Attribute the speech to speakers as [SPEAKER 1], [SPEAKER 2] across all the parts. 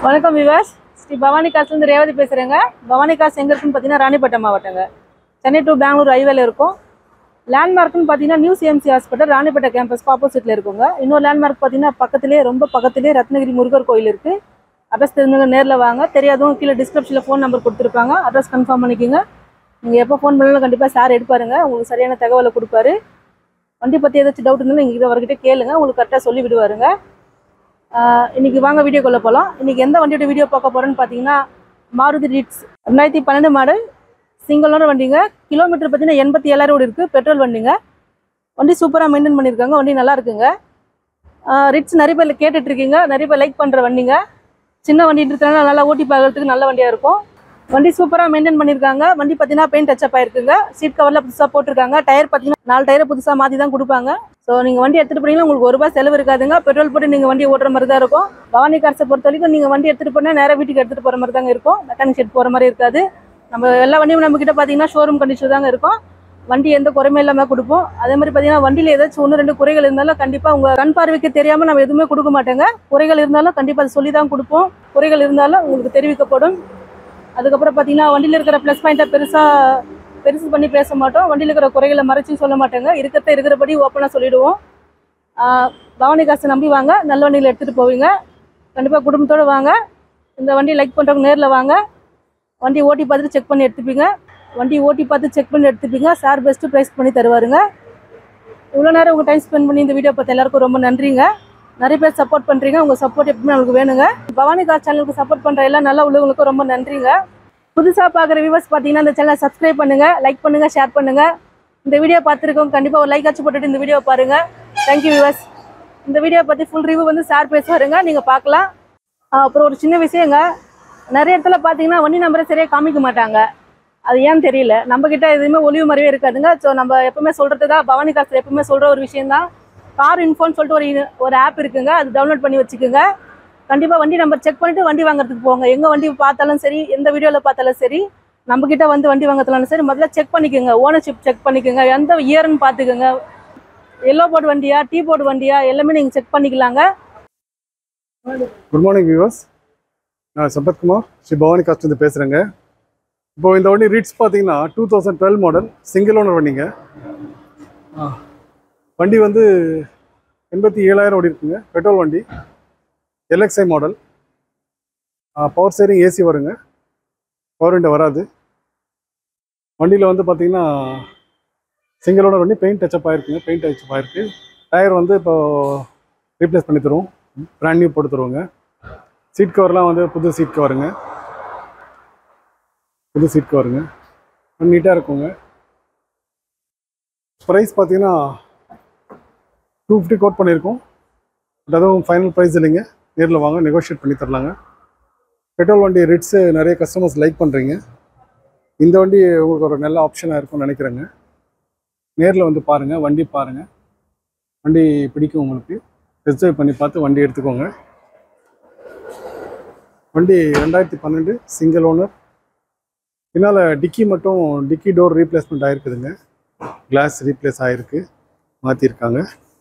[SPEAKER 1] வணக்கம் விவாஸ் ஸ்ரீ பவானி காசுலேருந்து ரேவதி பேசுகிறேங்க பவானி காசு எங்கே இருக்குன்னு பார்த்தீங்கன்னா ராணிப்பேட்டை மாவட்டங்க சென்னை டு பெங்களூர் ஹைவேல இருக்கும் லேண்ட்மார்க்னு பார்த்தீங்கன்னா நியூ சிஎம்சி ஹாஸ்பிட்டல் ராணிப்பேட்டை கேம்பஸ்க்கு ஆப்போசிட்டில் இருக்குங்க இன்னொரு லேண்ட்மார்க் பார்த்தீங்கன்னா பக்கத்துலேயே ரொம்ப பக்கத்துலேயே ரத்னகிரி முருகர் கோயில் இருக்குது அட்ரஸ் தெரிஞ்சவங்க நேரில் வாங்க தெரியாதவங்க கீழே டிஸ்கிரிப்ஷனில் ஃபோன் நம்பர் கொடுத்துருப்பாங்க அட்ரஸ் கன்ஃபார்ம் பண்ணிக்கோங்க நீங்கள் எப்போ ஃபோன் பண்ணாலும் கண்டிப்பாக சார் எடுப்பாருங்க உங்களுக்கு சரியான தகவலை கொடுப்பாரு வண்டி பற்றி ஏதாச்சும் டவுட் இருந்தாலும் எங்ககிட்ட அவர்கிட்ட கேளுங்க உங்களுக்கு கரெக்டாக சொல்லி விடுவாருங்க ஆஹ் இன்னைக்கு வாங்க வீடியோக்குள்ளே போகலாம் இன்னைக்கு எந்த வண்டியோட வீடியோ பார்க்க போகிறோன்னு பார்த்தீங்கன்னா மாருதி ரிட்ஸ் ரெண்டாயிரத்தி பன்னெண்டு மாடல் சிங்கிள் ஓனர் வண்டிங்க கிலோமீட்டர் பார்த்தீங்கன்னா எண்பத்தி ஏழாயிரம் ஓடி இருக்குது பெட்ரோல் வண்டிங்க வண்டி சூப்பராக மெயின்டைன் பண்ணியிருக்காங்க வண்டி நல்லா இருக்குங்க ஆஹ் ரிட்ஸ் நிறைய பேர் கேட்டுட்டு இருக்கீங்க நிறைய பேர் லைக் பண்ணுற வண்டிங்க சின்ன வண்டி இருக்கிறதுனால நல்லா ஓட்டி பார்க்கறதுக்கு நல்ல வண்டியாக இருக்கும் வண்டி சூப்பராக மெயின்டைன் பண்ணியிருக்காங்க வண்டி பார்த்தீங்கன்னா பெயிண்ட் டச்சப் ஆயிருக்குங்க சீட் கவரில் புதுசாக போட்டிருக்காங்க டயர் பார்த்தீங்கன்னா நாலு டயரை புதுசாக மாற்றி தான் கொடுப்பாங்க ஸோ நீங்கள் வண்டி எடுத்துகிட்டு போனீங்கன்னா உங்களுக்கு ஒரு ரூபாய் செலவு இருக்காதுங்க பெட்ரோல் போட்டு நீங்கள் வண்டி ஓட்டுற மாதிரி தான் இருக்கும் பவானி கார்ஸை பொறுத்த வரைக்கும் நீங்கள் வண்டி எடுத்துகிட்டு போனால் நேராக வீட்டுக்கு எடுத்துகிட்டு போகிற மாதிரி தாங்க இருக்கும் மெக்கானிக் ஷெட் போகிற மாதிரி இருக்காது நம்ம எல்லா வண்டியும் நம்ம கிட்ட பார்த்தீங்கன்னா ஷோரூம் கண்டிஷன் தாங்க இருக்கும் வண்டி எந்த குறையுமே இல்லாமல் கொடுப்போம் அதே மாதிரி பார்த்தீங்கன்னா வண்டியில் ஏதாச்சும் ஒன்று ரெண்டு குறைகள் இருந்தாலும் கண்டிப்பாக உங்கள் கண் பார்வைக்கு தெரியாமல் நம்ம எதுவுமே கொடுக்க மாட்டோங்க குறைகள் இருந்தாலும் கண்டிப்பாக அதை சொல்லி தான் கொடுப்போம் குறைகள் இருந்தாலும் உங்களுக்கு தெரிவிக்கப்படும் அதுக்கப்புறம் பார்த்தீங்கன்னா வண்டியில் இருக்கிற ப்ளஸ் பாயிண்ட்டை பெருசாக பெருசு பண்ணி பேச மாட்டோம் வண்டியில் இருக்கிற குறைகளை மறைச்சும் சொல்ல மாட்டோங்க இருக்கிறத இருக்கிறபடி ஓப்பனாக சொல்லிடுவோம் ஆஹ் பவானி காசை நம்பி வாங்க நல்ல வண்டியில் எடுத்துகிட்டு போவீங்க கண்டிப்பாக குடும்பத்தோடு வாங்க இந்த வண்டி லைக் பண்ணுறவங்க நேரில் வாங்க வண்டி ஓட்டி பார்த்துட்டு செக் பண்ணி எடுத்துப்பீங்க வண்டி ஓட்டி பார்த்து செக் பண்ணி எடுத்துப்பீங்க சார் பெஸ்ட்டு ப்ரைஸ் பண்ணி தருவாருங்க இவ்வளோ நேரம் உங்கள் டைம் ஸ்பெண்ட் பண்ணி இந்த வீடியோ பார்த்த எல்லாருக்கும் ரொம்ப நன்றிங்க நிறைய பேர் சப்போர்ட் பண்ணுறீங்க உங்கள் சப்போர்ட் எப்பவுமே நம்மளுக்கு வேணுங்க பவானி கார் சேனலுக்கு சப்போர்ட் பண்ணுற எல்லா நல்ல உள்ளவங்களுக்கும் ரொம்ப நன்றிங்க புதுசாக பார்க்குற வியூவர்ஸ் பார்த்தீங்கன்னா இந்த சேனலை சப்ஸ்கிரைப் பண்ணுங்கள் லைக் பண்ணுங்கள் ஷேர் பண்ணுங்கள் இந்த வீடியோ பார்த்துருக்கோம் கண்டிப்பாக ஒரு லைக் ஆச்சு போட்டுட்டு இந்த வீடியோ பாருங்கள் தேங்க்யூ வியூவர்ஸ் இந்த வீடியோ பற்றி ஃபுல் ரிவ்யூ வந்து சார் பேசுவாருங்க நீங்கள் பார்க்கலாம் ஆஹ் அப்புறம் ஒரு சின்ன விஷயங்க நிறைய இடத்துல பார்த்தீங்கன்னா வண்டி நம்பரை சரியாக காமிக்க மாட்டாங்க அது ஏன்னு தெரியல நம்ம கிட்ட எதுவுமே ஒளிவு மறைவே இருக்காதுங்க ஸோ நம்ம எப்பவுமே சொல்றது தான் பவானி காசு எப்பவுமே சொல்ற ஒரு விஷயம் தான் கார் இன்ஃபோன்னு சொல்லிட்டு ஒரு இ- ஒரு ஆப் இருக்குங்க அது டவுன்லோட் பண்ணி வச்சுக்கோங்க கண்டிப்பாக வண்டி நம்பர் செக் பண்ணிட்டு வண்டி வாங்குறதுக்கு போங்க எங்கே வண்டி பார்த்தாலும் சரி எந்த வீடியோவில் பார்த்தாலும் சரி நம்ம கிட்ட வந்து வண்டி வாங்கறதுனாலும் சரி முதல்ல செக் பண்ணிக்கோங்க ஓனர்ஷிப் செக் பண்ணிக்கோங்க எந்த இயர்னு பார்த்துக்கோங்க எல்லோ போர்டு வண்டியா டீ போர்டு வண்டியா எல்லாமே நீங்கள் செக் பண்ணிக்கலாங்க
[SPEAKER 2] குட் மார்னிங் வியூவர்ஸ் நான் சம்பத்குமார் ஸ்ரீ பவானி காஸ்ட்லேருந்து பேசுகிறேங்க இப்போ இந்த வண்டி ரீட்ஸ் பார்த்தீங்கன்னா two thousand twelve model single owner வண்டிங்க ஆ. வண்டி வந்து எண்பத்தி ஏழாயிரம் ஓடி இருக்குங்க பெட்ரோல் வண்டி LXI model power steering AC வருங்க பவர் விண்டோ வராது வண்டியில் வந்து பார்த்தீங்கன்னா சிங்கிள் ஓனர் வண்டி பெயிண்ட் டச்சப் ஆயிருக்குங்க பெயிண்ட் டச்சப் ஆயிருக்கு டயர் வந்து இப்போ ரீப்ளேஸ் பண்ணி தருவோம் பிராண்ட் நியூ போட்டு தருவாங்க சீட் கவர்லாம் வந்து புது சீட் கவருங்க புது சீட் கவருங்க நீட்டாக இருக்குங்க ப்ரைஸ் பார்த்தீங்கன்னா டூ ஃபிஃப்டி கோட் பண்ணியிருக்கோம் பட் அதுவும் ஃபைனல் ப்ரைஸ் இல்லைங்க நேரில் வாங்க நெகோஷியேட் பண்ணி தரலாங்க பெட்ரோல் வண்டி ரிட்ஸு நிறைய கஸ்டமர்ஸ் லைக் பண்ணுறீங்க இந்த வண்டி உங்களுக்கு ஒரு நல்ல ஆப்ஷனாக இருக்கும்னு நினைக்கிறேங்க நேரில் வந்து பாருங்கள் வண்டி பாருங்கள் வண்டி பிடிக்கும் உங்களுக்கு டெஸ்ட் ட்ரைவ் பண்ணி பார்த்து வண்டி எடுத்துக்கோங்க வண்டி ரெண்டாயிரத்தி பன்னெண்டு சிங்கிள் ஓனர் பின்னால் டிக்கி மட்டும் டிக்கி டோர் ரீப்ளேஸ்மெண்ட் ஆகிருக்குதுங்க கிளாஸ் ரீப்ளேஸ் ஆகிருக்கு மாற்றிருக்காங்க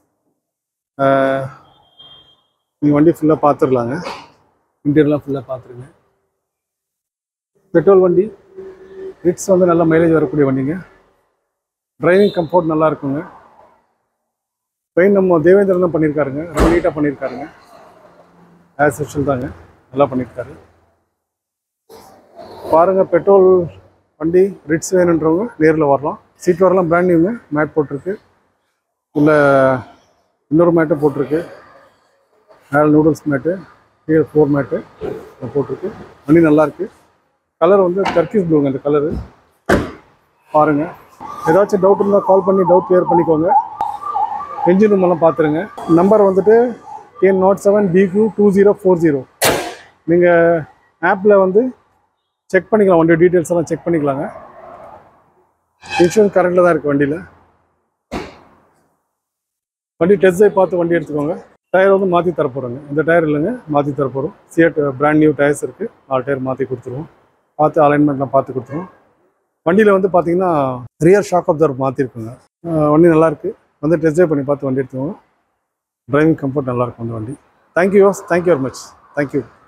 [SPEAKER 2] நீங்கள் வண்டி ஃபுல்லாக பார்த்துடலாங்க இன்டீரியர்லாம் ஃபுல்லாக பார்த்துருங்க பெட்ரோல் வண்டி ரிட்ஸ் வந்து நல்ல மைலேஜ் வரக்கூடிய வண்டிங்க டிரைவிங் கம்ஃபோர்ட் நல்லா இருக்குங்க பெயின் நம்ம தேவேந்திரன் தான் பண்ணியிருக்காருங்க ரொம்ப நீட்டாக பண்ணியிருக்காருங்க ஆஸ் யூஷுவல் தாங்க நல்லா பண்ணியிருக்காரு பாருங்கள் பெட்ரோல் வண்டி ரிட்ஸ் வேணுன்றவங்க நேரில் வரலாம் சீட் வரலாம் பிராண்ட் நியூங்க மேட் போட்டிருக்கு உள்ள இன்னொரு மேட்டும் போட்டிருக்கு மேலே நூடுல்ஸ் மேட்டு கீழே ஃபோர் மேட்டு போட்டிருக்கு வண்டி நல்லாயிருக்கு கலர் வந்து டர்க்கிஸ் ப்ளூங்க இந்த கலரு பாருங்கள் ஏதாச்சும் டவுட் இருந்தால் கால் பண்ணி டவுட் கிளியர் பண்ணிக்கோங்க என்ஜின் ரூம் எல்லாம் பார்த்துருங்க நம்பர் வந்துட்டு என் நாட் செவன் பிக்யூ டூ ஜீரோ ஃபோர் ஜீரோ நீங்கள் ஆப்பில் வந்து செக் பண்ணிக்கலாம் வண்டி டீட்டெயில்ஸ் எல்லாம் செக் பண்ணிக்கலாங்க இன்சூரன்ஸ் கரண்டில் தான் இருக்குது வண்டியில் வண்டி டெஸ்ட் ட்ரைவ் பார்த்து வண்டி எடுத்துக்கோங்க டயர் வந்து மாற்றி தரப்போகிறோங்க இந்த டயர் இல்லைங்க மாற்றி தரப்போகிறோம் சியட் பிராண்ட் நியூ டயர்ஸ் இருக்குது நாலு டயர் மாற்றி கொடுத்துருவோம் பார்த்து அலைன்மெண்ட்லாம் பார்த்து கொடுத்துருவோம் வண்டியில் வந்து பார்த்தீங்கன்னா ரியர் ஷாக் அப்சர்வ் மாற்றிருக்குங்க வண்டி நல்லாயிருக்கு வந்து டெஸ்ட் ட்ரைவ் பண்ணி பார்த்து வண்டி எடுத்துக்கோங்க டிரைவிங் கம்ஃபர்ட் நல்லாயிருக்கும் அந்த வண்டி தேங்க்யூ யோஸ் தேங்க்யூ வெரி மச் தேங்க்யூ